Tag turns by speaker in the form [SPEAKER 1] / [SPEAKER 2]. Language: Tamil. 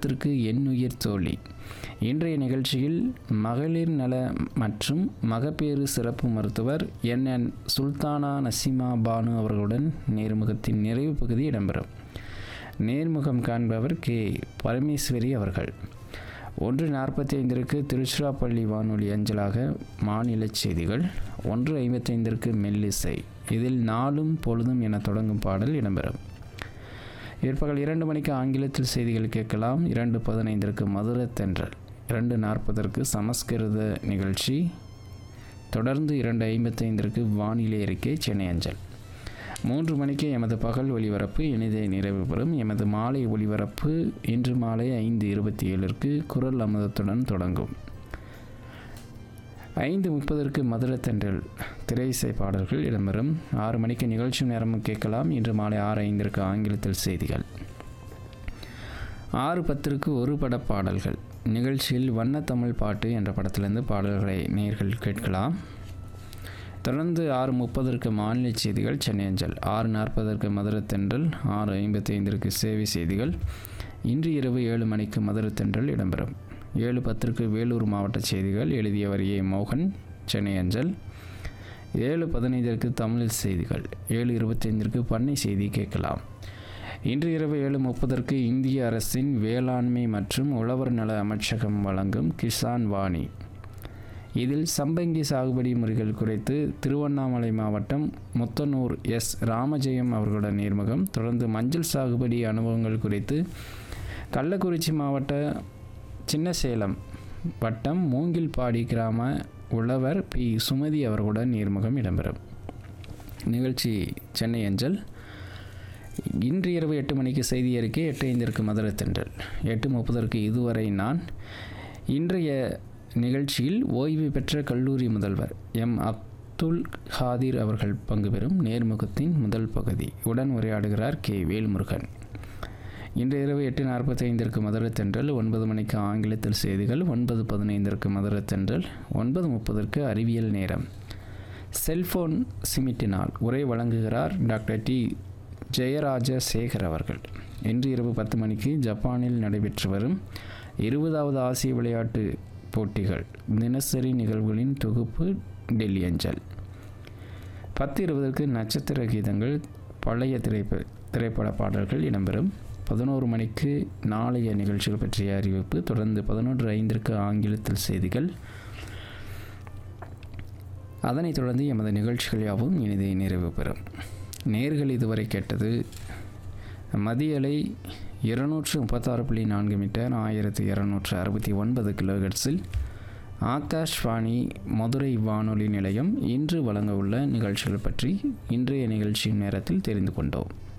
[SPEAKER 1] உள்ளத்திற்கு எண்ணுயிர் தோழி இன்றைய நிகழ்ச்சியில் மகளிர் நல மற்றும் மகப்பேறு சிறப்பு மருத்துவர் என் என் சுல்தானா நசீமா பானு அவர்களுடன் நேர்முகத்தின் நிறைவு பகுதி இடம்பெறும் நேர்முகம் காண்பவர் கே பரமேஸ்வரி அவர்கள் ஒன்று நாற்பத்தி ஐந்திற்கு திருச்சிராப்பள்ளி வானொலி அஞ்சலாக மாநில செய்திகள் ஒன்று ஐம்பத்தைந்திற்கு மெல்லிசை இதில் நாளும் பொழுதும் என தொடங்கும் பாடல் இடம்பெறும் பிற்பகல் இரண்டு மணிக்கு ஆங்கிலத்தில் செய்திகள் கேட்கலாம் இரண்டு பதினைந்திற்கு மதுரை தென்றல் இரண்டு நாற்பதற்கு சமஸ்கிருத நிகழ்ச்சி தொடர்ந்து இரண்டு ஐம்பத்தைந்திற்கு வானிலை அறிக்கை சென்னை அஞ்சல் மூன்று மணிக்கு எமது பகல் ஒளிபரப்பு இனிதே நிறைவு பெறும் எமது மாலை ஒளிபரப்பு இன்று மாலை ஐந்து இருபத்தி ஏழிற்கு குரல் அமுதத்துடன் தொடங்கும் ஐந்து முப்பதற்கு மதுரை தென்றல் திரை இசை பாடல்கள் இடம்பெறும் ஆறு மணிக்கு நிகழ்ச்சி நேரமும் கேட்கலாம் இன்று மாலை ஆறு ஐந்திற்கு ஆங்கிலத்தில் செய்திகள் ஆறு பத்திற்கு ஒரு பட பாடல்கள் நிகழ்ச்சியில் வண்ணத்தமிழ் பாட்டு என்ற படத்திலிருந்து பாடல்களை நேர்கள் கேட்கலாம் தொடர்ந்து ஆறு முப்பதற்கு மாநில செய்திகள் சென்னை அஞ்சல் ஆறு நாற்பதற்கு மதுரை தென்றல் ஆறு ஐம்பத்தி ஐந்திற்கு சேவை செய்திகள் இன்று இரவு ஏழு மணிக்கு மதுரை தென்றல் இடம்பெறும் ஏழு பத்திற்கு வேலூர் மாவட்ட செய்திகள் எழுதியவர் ஏ மோகன் சென்னை அஞ்சல் ஏழு பதினைந்திற்கு தமிழில் செய்திகள் ஏழு இருபத்தைந்திற்கு பண்ணை செய்தி கேட்கலாம் இன்று இரவு ஏழு முப்பதற்கு இந்திய அரசின் வேளாண்மை மற்றும் உழவர் நல அமைச்சகம் வழங்கும் கிசான் வாணி இதில் சம்பங்கி சாகுபடி முறைகள் குறித்து திருவண்ணாமலை மாவட்டம் முத்தனூர் எஸ் ராமஜெயம் அவர்களுடன் நேர்முகம் தொடர்ந்து மஞ்சள் சாகுபடி அனுபவங்கள் குறித்து கள்ளக்குறிச்சி மாவட்ட சின்னசேலம் வட்டம் மூங்கில்பாடி கிராம உழவர் பி சுமதி அவர்களுடன் நேர்முகம் இடம்பெறும் நிகழ்ச்சி சென்னை அஞ்சல் இன்று இரவு எட்டு மணிக்கு செய்தி அறிக்கை எட்டு ஐந்திற்கு மதுரை தென்றல் எட்டு முப்பதற்கு இதுவரை நான் இன்றைய நிகழ்ச்சியில் ஓய்வு பெற்ற கல்லூரி முதல்வர் எம் அப்துல் ஹாதிர் அவர்கள் பங்கு பெறும் நேர்முகத்தின் முதல் பகுதி உடன் உரையாடுகிறார் கே வேல்முருகன் இன்று இரவு எட்டு நாற்பத்தைந்திற்கு மதுரை தென்றல் ஒன்பது மணிக்கு ஆங்கிலத்தில் செய்திகள் ஒன்பது பதினைந்திற்கு மதுரை தென்றல் ஒன்பது முப்பதற்கு அறிவியல் நேரம் செல்போன் சிமிட்டினால் உரை வழங்குகிறார் டாக்டர் டி ஜெயராஜ சேகர் அவர்கள் இன்று இரவு பத்து மணிக்கு ஜப்பானில் நடைபெற்று வரும் இருபதாவது ஆசிய விளையாட்டு போட்டிகள் தினசரி நிகழ்வுகளின் தொகுப்பு டெல்லி அஞ்சல் பத்து இருபதற்கு நட்சத்திர கீதங்கள் பழைய திரைப்ப திரைப்பட பாடல்கள் இடம்பெறும் பதினோரு மணிக்கு நாளைய நிகழ்ச்சிகள் பற்றிய அறிவிப்பு தொடர்ந்து பதினொன்று ஐந்திற்கு ஆங்கிலத்தில் செய்திகள் அதனைத் தொடர்ந்து எமது நிகழ்ச்சிகள் யாவும் இனிதே நிறைவு பெறும் நேர்கள் இதுவரை கேட்டது மதியலை இருநூற்று முப்பத்தாறு புள்ளி நான்கு மீட்டர் ஆயிரத்தி இரநூற்று அறுபத்தி ஒன்பது கிலோஹெட்ஸில் ஆகாஷ்வாணி மதுரை வானொலி நிலையம் இன்று வழங்க உள்ள நிகழ்ச்சிகள் பற்றி இன்றைய நிகழ்ச்சியின் நேரத்தில் தெரிந்து கொண்டோம்